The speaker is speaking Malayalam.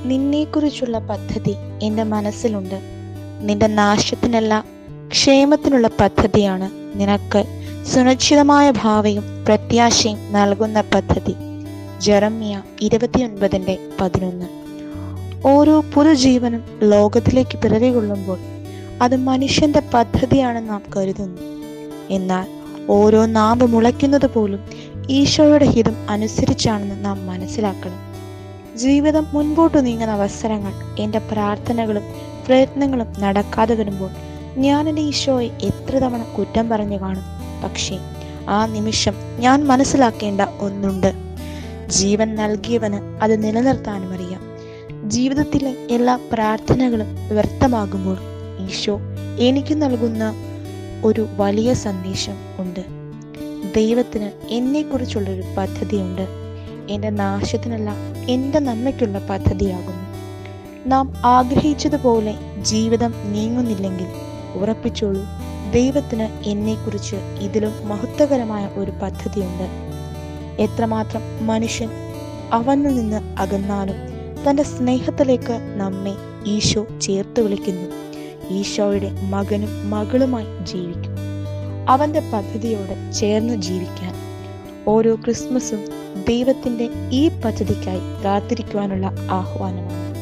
നിന്നെക്കുറിച്ചുള്ള പദ്ധതി എൻ്റെ മനസ്സിലുണ്ട് നിന്റെ നാശത്തിനല്ല ക്ഷേമത്തിനുള്ള പദ്ധതിയാണ് നിനക്ക് സുരക്ഷിതമായ ഭാവിയും പ്രത്യാശയും നൽകുന്ന പദ്ധതി ജെറമ്യ ഇരുപത്തിയൊൻപതിൻ്റെ പതിനൊന്ന് ഓരോ പുതുജീവനും ലോകത്തിലേക്ക് പിറവി കൊള്ളുമ്പോൾ അത് മനുഷ്യന്റെ പദ്ധതിയാണെന്ന് നാം കരുതുന്നു എന്നാൽ ഓരോ നാമ്പ് മുളയ്ക്കുന്നത് പോലും ഈശോയുടെ ഹിതം അനുസരിച്ചാണെന്ന് നാം മനസ്സിലാക്കണം ജീവിതം മുൻപോട്ട് നീങ്ങുന്ന അവസരങ്ങൾ എൻ്റെ പ്രാർത്ഥനകളും പ്രയത്നങ്ങളും നടക്കാതെ വരുമ്പോൾ ഞാൻ എൻ്റെ ഈശോയെ എത്ര തവണ കുറ്റം പറഞ്ഞു കാണും പക്ഷേ ആ നിമിഷം ഞാൻ മനസ്സിലാക്കേണ്ട ഒന്നുണ്ട് ജീവൻ നൽകിയവന് അത് നിലനിർത്താനും അറിയാം ജീവിതത്തിലെ എല്ലാ പ്രാർത്ഥനകളും വ്യർത്ഥമാകുമ്പോൾ ഈശോ എനിക്ക് നൽകുന്ന ഒരു വലിയ സന്ദേശം ഉണ്ട് ദൈവത്തിന് എന്നെക്കുറിച്ചുള്ളൊരു പദ്ധതിയുണ്ട് എൻ്റെ നാശത്തിനല്ല എൻ്റെ നന്മയ്ക്കുള്ള പദ്ധതിയാകുന്നു നാം ആഗ്രഹിച്ചതുപോലെ ജീവിതം നീങ്ങുന്നില്ലെങ്കിൽ ഉറപ്പിച്ചോളൂ ദൈവത്തിന് എന്നെക്കുറിച്ച് ഇതിലും മഹത്വകരമായ ഒരു പദ്ധതിയുണ്ട് എത്രമാത്രം മനുഷ്യൻ അവനിൽ നിന്ന് അകന്നാലും തൻ്റെ സ്നേഹത്തിലേക്ക് നമ്മെ ഈശോ ചേർത്ത് വിളിക്കുന്നു ഈശോയുടെ മകനും മകളുമായി ജീവിക്കും അവൻ്റെ പദ്ധതിയോട് ചേർന്ന് ജീവിക്കാൻ ഓരോ ക്രിസ്മസും ദൈവത്തിൻ്റെ ഈ പദ്ധതിക്കായി കാത്തിരിക്കുവാനുള്ള ആഹ്വാനമാണ്